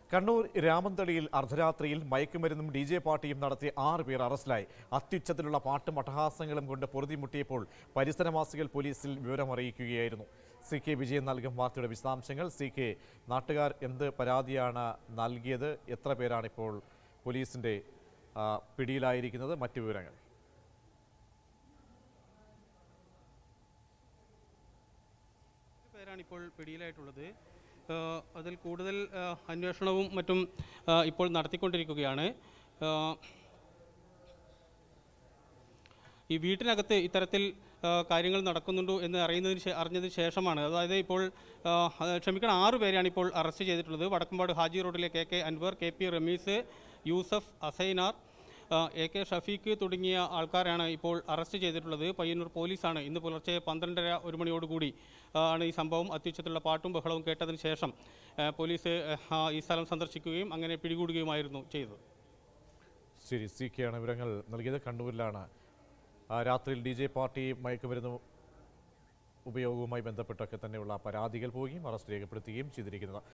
കണ്ണൂർ രാമന്തളിയിൽ അർദ്ധരാത്രിയിൽ മയക്കുമരുന്നും D J പാർട്ടിയും നടത്തിയ ആറ് പേർ അറസ്റ്റിലായി അത്യുച്ചത്തിലുള്ള പാട്ടും അട്ടഹാസങ്ങളും കൊണ്ട് പൊറുതിമുട്ടിയപ്പോൾ പരിസരവാസികൾ പോലീസിൽ വിവരമറിയിക്കുകയായിരുന്നു സി കെ വിജയൻ നൽകും വാർത്തയുടെ വിശദാംശങ്ങൾ സി കെ നാട്ടുകാർ എന്ത് പരാതിയാണ് നൽകിയത് എത്ര പേരാണ് ഇപ്പോൾ പോലീസിന്റെ ആ, പിടിയിലായിരിക്കുന്നത് മറ്റു വിവരങ്ങൾ പേരാണ് ഇപ്പോൾ പിടിയിലായിട്ടുള്ളത് ഏഹ് അതിൽ കൂടുതൽ ഏഹ് അന്വേഷണവും മറ്റും ഏഹ് ഇപ്പോൾ നടത്തിക്കൊണ്ടിരിക്കുകയാണ് ഏഹ് ഈ വീട്ടിനകത്ത് ഇത്തരത്തിൽ ഏഹ് കാര്യങ്ങൾ നടക്കുന്നുണ്ടോ എന്ന് അറിയുന്നതിന് ശേ- അറിഞ്ഞതിന് ശേഷമാണ് അതായത് ഇപ്പോൾ ഏഹ് അത് ക്ഷമിക്കണം ആറ് പേരെയാണ് ഇപ്പോൾ അറസ്റ്റ് ചെയ്തിട്ടുള്ളത് വടക്കമ്പാട് ഹാജി റോഡിലെ K K Anvar K P Ramees Yusuf Asainar ഏഹ് എ കെ ഷഫീഖ് തുടങ്ങിയ ആൾക്കാരാണ് ഇപ്പോൾ അറസ്റ്റ് ചെയ്തിട്ടുള്ളത് പയ്യന്നൂർ പോലീസാണ് ഇന്ന് പുലർച്ചെ പന്ത്രണ്ടര ഒരു മണിയോടുകൂടി ഏഹ് ആണ് ഈ സംഭവം അത്യുച്ചത്തിലുള്ള പാട്ടും ബഹളവും കേട്ടതിന് ശേഷം ഏഹ് പോലീസ് ഏഹ് ആ ഈ സ്ഥലം സന്ദർശിക്കുകയും അങ്ങനെ പിടികൂടുകയുമായിരുന്നു ചെയ്തത് ശരി സി കെ ആണ് വിവരങ്ങൾ നൽകിയത് കണ്ണൂരിലാണ് ആ, രാത്രിയിൽ ഡി ജെ പാർട്ടി മയക്കുമരുന്ന് ഉപയോഗവുമായി ബന്ധപ്പെട്ടൊക്കെ തന്നെയുള്ള പരാതികൾ പോവുകയും അറസ്റ്റ് രേഖപ്പെടുത്തുകയും ചെയ്തിരിക്കുന്നത്